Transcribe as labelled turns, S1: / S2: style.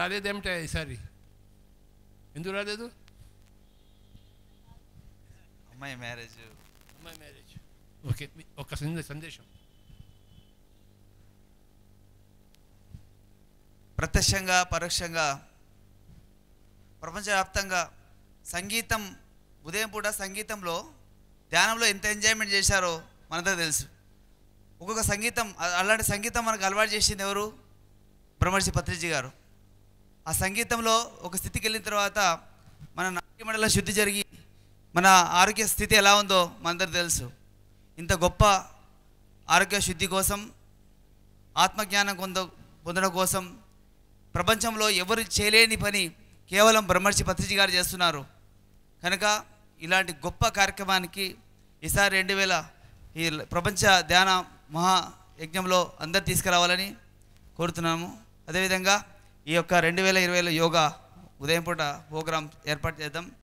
S1: రాలేదేమిటా ఈసారి ఎందుకు రాలేదు
S2: అమ్మాయి మ్యారేజ్
S1: అమ్మాయి మ్యారేజ్ ఓకే మీ- ఒక సందే- సందేశం
S2: ప్రత్యక్షంగా పరోక్షంగా ప్రపంచవ్యాప్తంగా సంగీతం ఉదయం పూట సంగీతంలో ధ్యానంలో ఎంత ఎంజాయ్మెంట్ చేశారో మనందరికీ తెలుసు ఒక్కొక్క సంగీతం అ- అలాంటి సంగీతం మనకు అలవాటు చేసింది ఎవరు బ్రహ్మర్షి పత్రిజీ గారు ఆ సంగీతంలో ఒక స్థితికి వెళ్ళిన తర్వాత మన నాట్యమండల శుద్ధి జరిగి మన ఆరోగ్య స్థితి ఎలా ఉందో మనందరికీ తెలుసు ఇంత గొప్ప ఆరోగ్య శుద్ధి కోసం ఆత్మజ్ఞానం పొంద పొందడం కోసం ప్రపంచంలో ఎవరు చేయలేని పని కేవలం బ్రహ్మర్షి పత్రిజీ గారు చేస్తున్నారు కనుక ఇలాంటి గొప్ప కార్యక్రమానికి ఈసారి రెండు వేల ఈ ప్రపంచ ధ్యాన మహా యజ్ఞంలో అందరు తీసుకురావాలని కోరుతున్నాము అదేవిధంగా ఈ యొక్క రెండు వేల ఇరవైలో యోగా ఉదయం పూట ప్రోగ్రాం ఏర్పాటు చేద్దాం